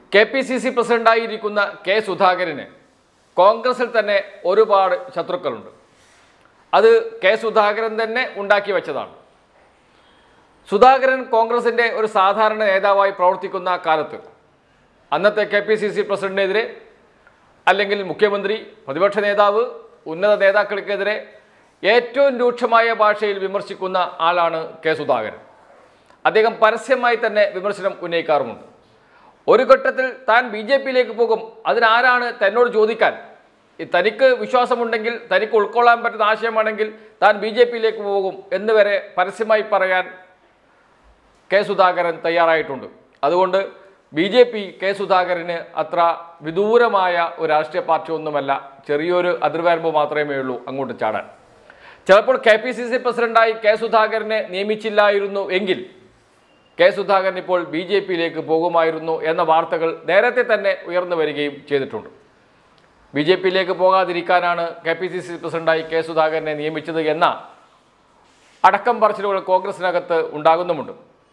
K P C C പ്രസിഡന്റായിരിക്കുന്ന K സുധാകരന് കോൺഗ്രസിൽ തന്നെ ഒരുപാട് ശത്രുക്കളുണ്ട് അത് കെ സുധാകരൻ തന്നെ ഉണ്ടാക്കി വെച്ചതാണ് സുധാകരൻ കോൺഗ്രസിൻ്റെ ഒരു സാധാരണ നേതാവായി പ്രവർത്തിക്കുന്ന കാലത്ത് അന്നത്തെ കെ പി സി സി പ്രസിഡന്റിനെതിരെ അല്ലെങ്കിൽ മുഖ്യമന്ത്രി പ്രതിപക്ഷ നേതാവ് ഉന്നത നേതാക്കൾക്കെതിരെ ഏറ്റവും രൂക്ഷമായ ഭാഷയിൽ വിമർശിക്കുന്ന ആളാണ് കെ സുധാകരൻ അദ്ദേഹം പരസ്യമായി തന്നെ വിമർശനം ഉന്നയിക്കാറുമുണ്ട് ഒരു ഘട്ടത്തിൽ താൻ ബി ജെ പിയിലേക്ക് പോകും അതിനാരാണ് തന്നോട് ചോദിക്കാൻ ഈ തനിക്ക് വിശ്വാസമുണ്ടെങ്കിൽ തനിക്ക് ഉൾക്കൊള്ളാൻ പറ്റുന്ന ആശയമാണെങ്കിൽ താൻ ബി ജെ പിയിലേക്ക് പോകും എന്ന് വരെ പരസ്യമായി പറയാൻ കെ സുധാകരൻ തയ്യാറായിട്ടുണ്ട് അതുകൊണ്ട് ബി ജെ പി കെ സുധാകരന് അത്ര വിദൂരമായ ഒരു രാഷ്ട്രീയ പാർട്ടി ഒന്നുമല്ല ചെറിയൊരു അതിർവരമ്പ് മാത്രമേ ഉള്ളൂ അങ്ങോട്ട് ചാടാൻ ചിലപ്പോൾ കെ പി സി സി പ്രസിഡന്റായി കെ സുധാകരനെ നിയമിച്ചില്ലായിരുന്നു എങ്കിൽ കെ സുധാകരൻ ഇപ്പോൾ ബി ജെ പിയിലേക്ക് പോകുമായിരുന്നു എന്ന വാർത്തകൾ നേരത്തെ തന്നെ ഉയർന്നു വരികയും ചെയ്തിട്ടുണ്ട് ബി ജെ പിയിലേക്ക് പോകാതിരിക്കാനാണ് കെ പി സി സി പ്രസിഡന്റായി കെ സുധാകരനെ നിയമിച്ചത് എന്ന അടക്കം പറച്ചിലുകൾ കോൺഗ്രസിനകത്ത് ഉണ്ടാകുന്നുമുണ്ട്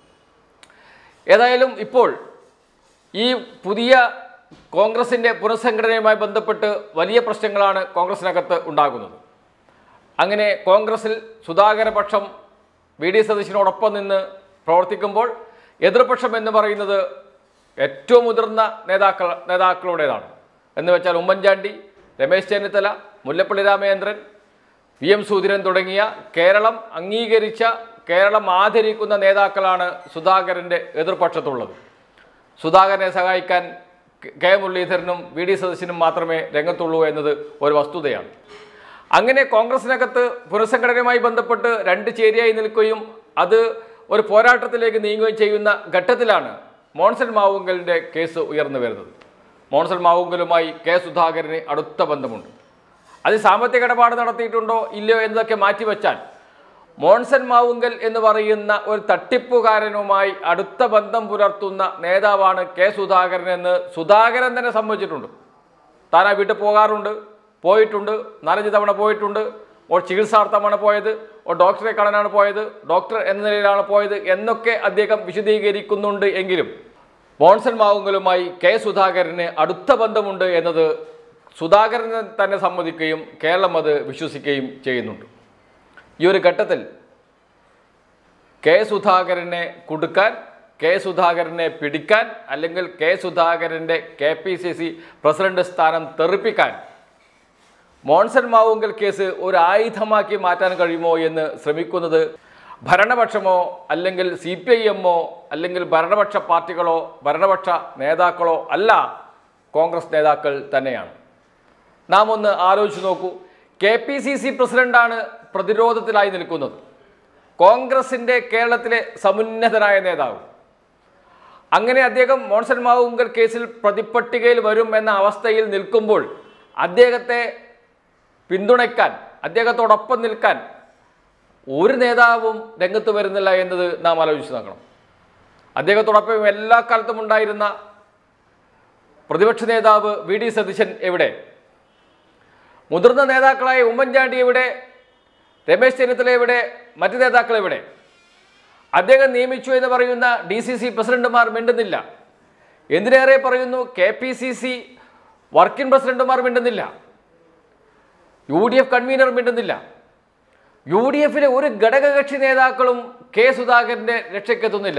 ഏതായാലും ഇപ്പോൾ ഈ പുതിയ കോൺഗ്രസിൻ്റെ പുനഃസംഘടനയുമായി ബന്ധപ്പെട്ട് വലിയ പ്രശ്നങ്ങളാണ് കോൺഗ്രസിനകത്ത് ഉണ്ടാകുന്നത് അങ്ങനെ കോൺഗ്രസിൽ സുധാകരപക്ഷം വി ഡി സതീശിനോടൊപ്പം നിന്ന് പ്രവർത്തിക്കുമ്പോൾ എതിർപക്ഷം എന്ന് പറയുന്നത് ഏറ്റവും മുതിർന്ന നേതാക്കൾ നേതാക്കളുടേതാണ് എന്ന് വെച്ചാൽ ഉമ്മൻചാണ്ടി രമേശ് ചെന്നിത്തല മുല്ലപ്പള്ളി രാമചന്ദ്രൻ വി എം സുധീരൻ തുടങ്ങിയ കേരളം അംഗീകരിച്ച കേരളം ആദരിക്കുന്ന നേതാക്കളാണ് സുധാകരൻ്റെ എതിർപക്ഷത്തുള്ളത് സുധാകരനെ സഹായിക്കാൻ കെ മുരളീധരനും വി ഡി സതീശനും മാത്രമേ രംഗത്തുള്ളൂ എന്നത് ഒരു വസ്തുതയാണ് അങ്ങനെ കോൺഗ്രസിനകത്ത് പുനഃസംഘടനയുമായി ബന്ധപ്പെട്ട് രണ്ട് ചേരിയായി നിൽക്കുകയും അത് ഒരു പോരാട്ടത്തിലേക്ക് നീങ്ങുകയും ചെയ്യുന്ന ഘട്ടത്തിലാണ് മോൺസൺ മാവുങ്കലിൻ്റെ കേസ് ഉയർന്നു വരുന്നത് മോൺസൺ മാവുങ്കലുമായി കെ സുധാകരന് അടുത്ത ബന്ധമുണ്ട് അത് സാമ്പത്തിക ഇടപാട് നടത്തിയിട്ടുണ്ടോ ഇല്ലയോ എന്നതൊക്കെ മാറ്റിവെച്ചാൽ മോൺസൺ മാവുങ്കൽ എന്ന് പറയുന്ന ഒരു തട്ടിപ്പുകാരനുമായി അടുത്ത ബന്ധം പുലർത്തുന്ന നേതാവാണ് കെ സുധാകരൻ എന്ന് സുധാകരൻ തന്നെ സമ്മതിച്ചിട്ടുണ്ട് താൻ ആ വീട്ടിൽ പോകാറുണ്ട് പോയിട്ടുണ്ട് നാലഞ്ച് തവണ പോയിട്ടുണ്ട് ഓ ചികിത്സാർത്ഥമാണ് പോയത് ഓ ഡോക്ടറെ കാണാനാണ് പോയത് ഡോക്ടർ എന്ന നിലയിലാണ് പോയത് എന്നൊക്കെ അദ്ദേഹം വിശദീകരിക്കുന്നുണ്ട് എങ്കിലും മോൺസൺ മാവുങ്കലുമായി കെ സുധാകരന് അടുത്ത ബന്ധമുണ്ട് എന്നത് സുധാകരൻ തന്നെ സമ്മതിക്കുകയും കേരളം അത് വിശ്വസിക്കുകയും ചെയ്യുന്നുണ്ട് ഈ ഒരു ഘട്ടത്തിൽ കെ സുധാകരനെ കുടുക്കാൻ കെ സുധാകരനെ പിടിക്കാൻ അല്ലെങ്കിൽ കെ സുധാകരൻ്റെ K P C C president സ്ഥാനം തെറിപ്പിക്കാൻ മോൺസൺ മാവുങ്കൽ കേസ് ഒരു ആയുധമാക്കി മാറ്റാൻ കഴിയുമോ എന്ന് ശ്രമിക്കുന്നത് ഭരണപക്ഷമോ അല്ലെങ്കിൽ സി പി ഐ എമ്മോ അല്ലെങ്കിൽ ഭരണപക്ഷ പാർട്ടികളോ ഭരണപക്ഷ നേതാക്കളോ അല്ല കോൺഗ്രസ് നേതാക്കൾ തന്നെയാണ് നാം ഒന്ന് ആലോചിച്ച് നോക്കൂ കെ പി സി സി പ്രസിഡന്റാണ് പ്രതിരോധത്തിലായി നിൽക്കുന്നത് കോൺഗ്രസിൻ്റെ കേരളത്തിലെ സമുന്നതനായ നേതാവ് അങ്ങനെ അദ്ദേഹം മോൺസൺ മാവുങ്കൽ കേസിൽ പ്രതിപ്പട്ടികയിൽ വരും എന്ന അവസ്ഥയിൽ നിൽക്കുമ്പോൾ അദ്ദേഹത്തെ പിന്തുണയ്ക്കാൻ അദ്ദേഹത്തോടൊപ്പം നിൽക്കാൻ ഒരു നേതാവും രംഗത്ത് വരുന്നില്ല എന്നത് നാം ആലോചിച്ച് നോക്കണം അദ്ദേഹത്തോടൊപ്പം എല്ലാ കാലത്തും ഉണ്ടായിരുന്ന പ്രതിപക്ഷ നേതാവ് വി ഡി സതീശൻ എവിടെ മുതിർന്ന നേതാക്കളായ ഉമ്മൻചാണ്ടി എവിടെ രമേശ് ചെന്നിത്തല എവിടെ മറ്റു നേതാക്കൾ എവിടെ അദ്ദേഹം നിയമിച്ചു എന്ന് പറയുന്ന ഡി സി സി പ്രസിഡന്റുമാർ മിണ്ടുന്നില്ല എന്തിനേറെ പറയുന്നു K P C C working പ്രസിഡന്റുമാർ മിണ്ടുന്നില്ല യു ഡി എഫ് കൺവീനർ മിണ്ടുന്നില്ല യു ഡി എഫിലെ ഒരു ഘടകകക്ഷി നേതാക്കളും കെ സുധാകരൻ്റെ രക്ഷയ്ക്കെത്തുന്നില്ല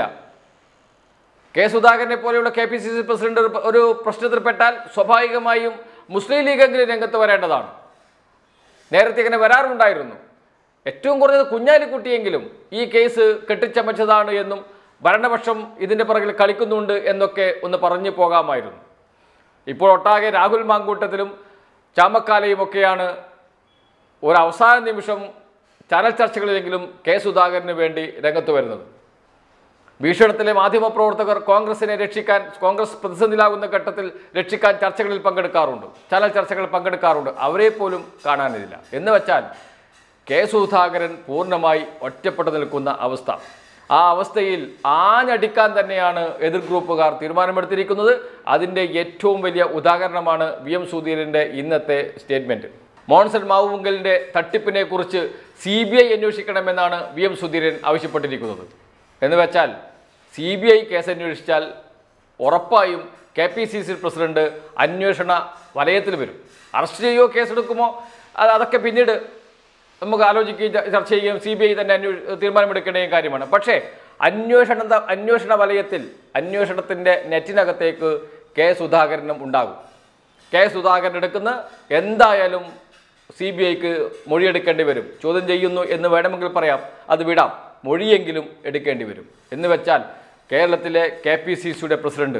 കെ സുധാകരനെ പോലെയുള്ള K P C C president ഒരു- ഒരു പ്രശ്നത്തിൽപ്പെട്ടാൽ സ്വാഭാവികമായും മുസ്ലിം ലീഗെങ്കിലും രംഗത്ത് വരേണ്ടതാണ് നേരത്തെ ഇങ്ങനെ വരാറുണ്ടായിരുന്നു ഏറ്റവും കുറഞ്ഞത് കുഞ്ഞാലിക്കുട്ടിയെങ്കിലും ഈ കേസ് കെട്ടിച്ചമച്ചതാണ് എന്നും ഭരണപക്ഷം ഇതിൻ്റെ പുറകിൽ കളിക്കുന്നുണ്ട് എന്നൊക്കെ ഒന്ന് പറഞ്ഞു പോകാമായിരുന്നു ഇപ്പോൾ ഒട്ടാകെ രാഹുൽ മാങ്കൂട്ടത്തിലും ചാമക്കാലയും ഒക്കെയാണ് ഒരു അവസാന നിമിഷം ചാനൽ ചർച്ചകളിലെങ്കിലും കെ സുധാകരന് വേണ്ടി രംഗത്ത് വരുന്നത് ഭീഷണത്തിലെ മാധ്യമപ്രവർത്തകർ കോൺഗ്രസിനെ രക്ഷിക്കാൻ കോൺഗ്രസ് പ്രതിസന്ധിയിലാകുന്ന ഘട്ടത്തിൽ രക്ഷിക്കാൻ ചർച്ചകളിൽ പങ്കെടുക്കാറുണ്ട് ചാനൽ ചർച്ചകളിൽ പങ്കെടുക്കാറുണ്ട് അവരെ പോലും കാണാനില്ല എന്ന് വെച്ചാൽ കെ സുധാകരൻ പൂർണ്ണമായി ഒറ്റപ്പെട്ടു നിൽക്കുന്ന അവസ്ഥ ആ അവസ്ഥയിൽ ആഞ്ഞടിക്കാൻ തന്നെയാണ് എതിർ ഗ്രൂപ്പുകാർ തീരുമാനമെടുത്തിരിക്കുന്നത് അതിൻ്റെ ഏറ്റവും വലിയ ഉദാഹരണമാണ് വി എം സുധീരൻ്റെ ഇന്നത്തെ സ്റ്റേറ്റ്മെൻറ്റ് മോൺസൺ മാവുങ്കലിൻ്റെ തട്ടിപ്പിനെ കുറിച്ച് സി ബി ഐ അന്വേഷിക്കണമെന്നാണ് വി എം സുധീരൻ ആവശ്യപ്പെട്ടിരിക്കുന്നത് എന്ന് വെച്ചാൽ സി ബി ഐ കേസ് അന്വേഷിച്ചാൽ ഉറപ്പായും K P C C president അന്വേഷണ വലയത്തിൽ വരും അറസ്റ്റ് ചെയ്യുകയോ കേസെടുക്കുമോ അത് അതൊക്കെ പിന്നീട് നമുക്ക് ആലോചിക്കുകയും ച- ചർച്ച ചെയ്യുകയും സി ബി ഐ തന്നെ അന്വേ തീരുമാനമെടുക്കേണ്ട കാര്യമാണ് പക്ഷേ അന്വേഷണ അന്വേഷണ വലയത്തിൽ അന്വേഷണത്തിൻ്റെ നെറ്റിനകത്തേക്ക് കെ സുധാകരനും ഉണ്ടാകും കെ സുധാകരൻ എടുക്കുന്ന എന്തായാലും സി ബി ഐക്ക് മൊഴിയെടുക്കേണ്ടി വരും ചോദ്യം ചെയ്യുന്നു എന്ന് വേണമെങ്കിൽ പറയാം അത് വിടാം മൊഴിയെങ്കിലും എടുക്കേണ്ടി വരും എന്ന് വെച്ചാൽ കേരളത്തിലെ കെ പി സി സിയുടെ പ്രസിഡന്റ്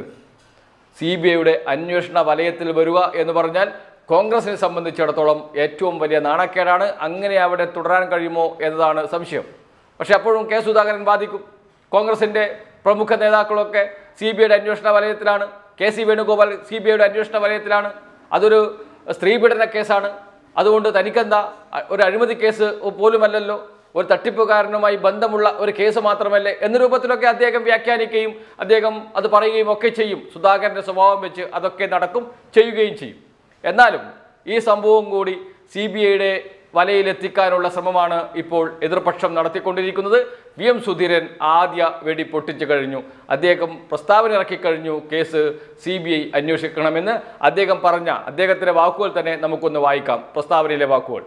സി ബി ഐയുടെ അന്വേഷണ വലയത്തിൽ വരിക എന്ന് പറഞ്ഞാൽ കോൺഗ്രസിനെ സംബന്ധിച്ചിടത്തോളം ഏറ്റവും വലിയ നാണക്കേടാണ് അങ്ങനെ അവിടെ തുടരാൻ കഴിയുമോ എന്നതാണ് സംശയം പക്ഷെ അപ്പോഴും കെ സുധാകരൻ വാദിക്കും കോൺഗ്രസിൻ്റെ പ്രമുഖ നേതാക്കളൊക്കെ സി ബി ഐയുടെ അന്വേഷണ വലയത്തിലാണ് K C Venugopal C B ഐയുടെ അന്വേഷണ വലയത്തിലാണ് അതൊരു സ്ത്രീപീഡന കേസാണ് അതുകൊണ്ട് തനിക്കെന്താ അ- ഒരു അഴിമതി കേസ് പോലുമല്ലല്ലോ ഒരു തട്ടിപ്പുകാരനുമായി ബന്ധമുള്ള ഒരു കേസ് മാത്രമല്ലേ എന്ന രൂപത്തിലൊക്കെ അദ്ദേഹം വ്യാഖ്യാനിക്കുകയും അദ്ദേഹം അത് പറയുകയും ഒക്കെ ചെയ്യും സുധാകരൻ്റെ സ്വഭാവം വെച്ച് അതൊക്കെ നടക്കും ചെയ്യുകയും ചെയ്യും എന്നാലും ഈ സംഭവം കൂടി സി ബി ഐയുടെ വലയിലെത്തിക്കാനുള്ള ശ്രമമാണ് ഇപ്പോൾ എതിർപക്ഷം നടത്തിക്കൊണ്ടിരിക്കുന്നത് വി എം സുധീരൻ ആദ്യ വെടി പൊട്ടിച്ചു കഴിഞ്ഞു അദ്ദേഹം പ്രസ്താവന ഇറക്കി കഴിഞ്ഞു കേസ് സി ബി ഐ അന്വേഷിക്കണമെന്ന് അദ്ദേഹം പറഞ്ഞ അദ്ദേഹത്തിൻ്റെ വാക്കുകൾ തന്നെ നമുക്കൊന്ന് വായിക്കാം പ്രസ്താവനയിലെ വാക്കുകൾ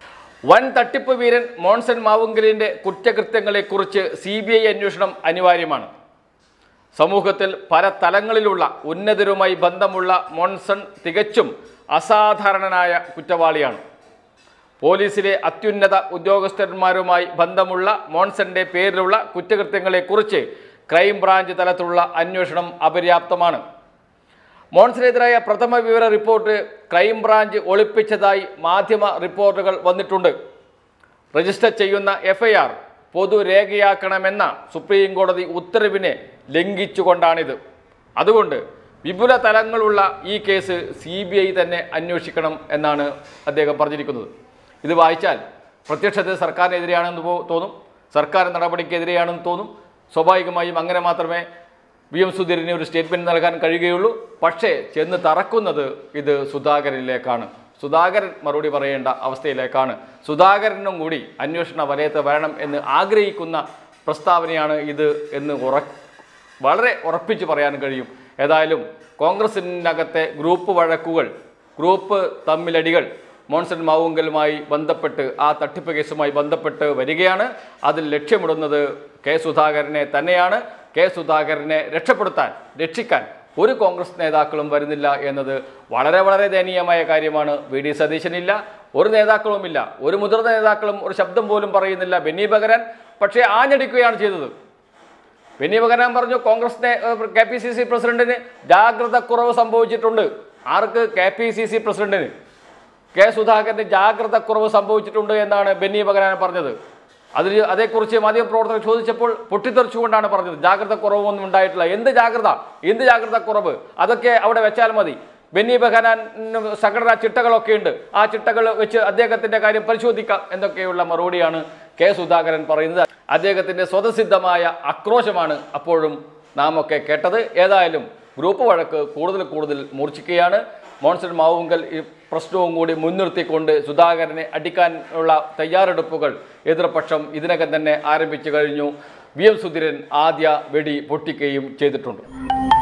വൻ തട്ടിപ്പ് വീരൻ മോൺസൺ മാവുങ്കലിന്റെ കുറ്റകൃത്യങ്ങളെക്കുറിച്ച് സി ബി ഐ അന്വേഷണം അനിവാര്യമാണ് സമൂഹത്തിൽ പല തലങ്ങളിലുള്ള ഉന്നതരുമായി ബന്ധമുള്ള മോൺസൺ തികച്ചും അസാധാരണനായ കുറ്റവാളിയാണ് പോലീസിലെ അത്യുന്നത ഉദ്യോഗസ്ഥന്മാരുമായി ബന്ധമുള്ള മോൺസന്റെ പേരിലുള്ള കുറ്റകൃത്യങ്ങളെക്കുറിച്ച് ക്രൈംബ്രാഞ്ച് തലത്തിലുള്ള അന്വേഷണം അപര്യാപ്തമാണ് മോൺസനെതിരായ പ്രഥമ വിവര റിപ്പോർട്ട് ക്രൈംബ്രാഞ്ച് ഒളിപ്പിച്ചതായി മാധ്യമ റിപ്പോർട്ടുകൾ വന്നിട്ടുണ്ട് രജിസ്റ്റർ ചെയ്യുന്ന എഫ്ഐആർ പൊതുരേഖയാക്കണമെന്ന സുപ്രീം കോടതി ഉത്തരവിനെ ലംഘിച്ചുകൊണ്ടാണിത് അതുകൊണ്ട് വിപുല തലങ്ങളുള്ള ഈ കേസ് സി ബി ഐ തന്നെ അന്വേഷിക്കണം എന്നാണ് അദ്ദേഹം പറഞ്ഞിരിക്കുന്നത് ഇത് വായിച്ചാൽ പ്രത്യക്ഷത്തിൽ സർക്കാരിനെതിരെയാണെന്ന് പോ- തോന്നും സർക്കാർ നടപടിക്കെതിരെയാണെന്ന് തോന്നും സ്വാഭാവികമായും അങ്ങനെ മാത്രമേ വി എം സുധീരന് ഒരു സ്റ്റേറ്റ്മെൻറ്റ് നൽകാൻ കഴിയുകയുള്ളൂ പക്ഷേ ചെന്ന് തറക്കുന്നത് ഇത് സുധാകരനിലേക്കാണ് സുധാകരൻ മറുപടി പറയേണ്ട അവസ്ഥയിലേക്കാണ് സുധാകരനും കൂടി അന്വേഷണ വലയത്ത് വരണം എന്ന് ആഗ്രഹിക്കുന്ന പ്രസ്താവനയാണ് ഇത് എന്ന് ഉറ വളരെ ഉറപ്പിച്ച് പറയാൻ കഴിയും ഏതായാലും കോൺഗ്രസിനകത്തെ ഗ്രൂപ്പ് വഴക്കുകൾ ഗ്രൂപ്പ് തമ്മിലടികൾ മോൺസൺ മാവുങ്കലുമായി ബന്ധപ്പെട്ട് ആ തട്ടിപ്പ് കേസുമായി ബന്ധപ്പെട്ട് വരികയാണ് അതിൽ ലക്ഷ്യമിടുന്നത് കെ സുധാകരനെ തന്നെയാണ് കെ സുധാകരനെ രക്ഷപ്പെടുത്താൻ രക്ഷിക്കാൻ ഒരു കോൺഗ്രസ് നേതാക്കളും വരുന്നില്ല എന്നത് വളരെ വളരെ ദയനീയമായ കാര്യമാണ് വി ഡി സതീശനില്ല ഒരു നേതാക്കളുമില്ല ഒരു മുതിർന്ന നേതാക്കളും ഒരു ശബ്ദം പോലും പറയുന്നില്ല ബെന്നി ബഗരാൻ പക്ഷേ ആഞ്ഞടിക്കുകയാണ് ചെയ്തത് ബെന്നി ബഗരാൻ പറഞ്ഞു കോൺഗ്രസിനെ കെ പി സി സി പ്രസിഡന്റിന് ജാഗ്രത കുറവ് സംഭവിച്ചിട്ടുണ്ട് ആർക്ക് കെ പി സി സി പ്രസിഡന്റിന് കെ സുധാകരന് ജാഗ്രത കുറവ് സംഭവിച്ചിട്ടുണ്ട് എന്നാണ് ബെന്നി ബഗരാൻ പറഞ്ഞത് അതിൽ അതേക്കുറിച്ച് മാധ്യമപ്രവർത്തകർ ചോദിച്ചപ്പോൾ പൊട്ടിത്തെറിച്ചുകൊണ്ടാണ് പറഞ്ഞത് ജാഗ്രത കുറവൊന്നും ഉണ്ടായിട്ടില്ല എന്ത് ജാഗ്രത എന്ത് ജാഗ്രത കുറവ് അതൊക്കെ അവിടെ വെച്ചാൽ മതി ബെന്നി ബഹനാൻ സംഘടനാ ചിട്ടകളൊക്കെ ഉണ്ട് ആ ചിട്ടകൾ വെച്ച് അദ്ദേഹത്തിന്റെ കാര്യം പരിശോധിക്കാം എന്നൊക്കെയുള്ള മറുപടിയാണ് കെ സുധാകരൻ പറയുന്നത് അദ്ദേഹത്തിന്റെ സ്വതസിദ്ധമായ ആക്രോശമാണ് അപ്പോഴും നാം ഒക്കെ കേട്ടത് ഏതായാലും ഗ്രൂപ്പ് വഴക്ക് കൂടുതൽ കൂടുതൽ മൂർച്ഛിക്കുകയാണ് മോൺസൺ മാവുങ്കൽ ഈ പ്രശ്നവും കൂടി മുൻനിർത്തിക്കൊണ്ട് സുധാകരനെ അടിക്കാനുള്ള തയ്യാറെടുപ്പുകൾ എതിർപക്ഷം ഇതിനകം തന്നെ ആരംഭിച്ചു കഴിഞ്ഞു വി എം സുധീരൻ ആദ്യ വെടി പൊട്ടിക്കുകയും ചെയ്തിട്ടുണ്ട്